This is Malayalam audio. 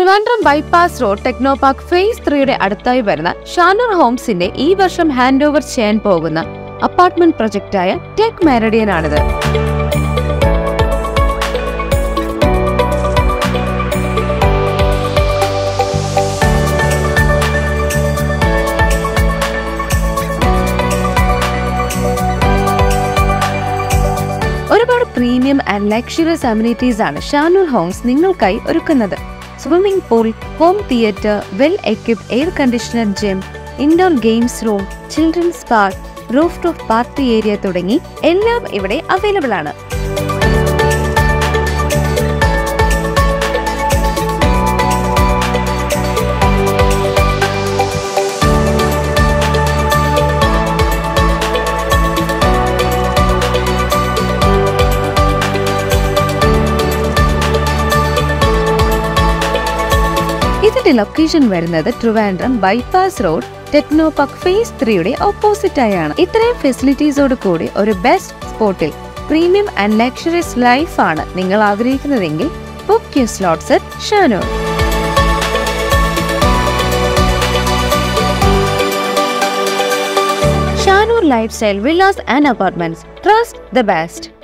Trivandrum bypass road Technopark phase ത്രീയുടെ അടുത്തായി വരുന്ന ഷാനൂർ ഹോംസിന്റെ ഈ വർഷം ഹാൻഡ് ഓവർ ചെയ്യാൻ പോകുന്ന അപ്പാർട്ട്മെന്റ് പ്രൊജക്റ്റായ ടെക് മെറഡിയൻ ആണിത് ഒരുപാട് പ്രീമിയം ആൻഡ് ലക്ഷറിയസ് അമ്യൂണിറ്റീസ് ആണ് ഷാനൂർ ഹോംസ് നിങ്ങൾക്കായി ഒരുക്കുന്നത് swimming pool home theatre well equipped air conditioner gym indoor games room children's park roof top party area തുടങ്ങി എല്ലാം ഇവിടെ അവൈലബിൾ ആണ് ഇതിന്റെ ലൊക്കേഷൻ വരുന്നത് Trivandrum bypass road Technopark phase ത്രീയുടെ ഓപ്പോസിറ്റ് ആയാണ് ഇത്രയും ഫെസിലിറ്റീസോട് കൂടി ഒരു ബെസ്റ്റ് സ്പോട്ടിൽ പ്രീമിയം ആൻഡ് ലക്ഷറിയസ് ലൈഫ് ആണ് നിങ്ങൾ ആഗ്രഹിക്കുന്നതെങ്കിൽ book you slots at Shanoor Shanoor lifestyle villas and apartments trust the best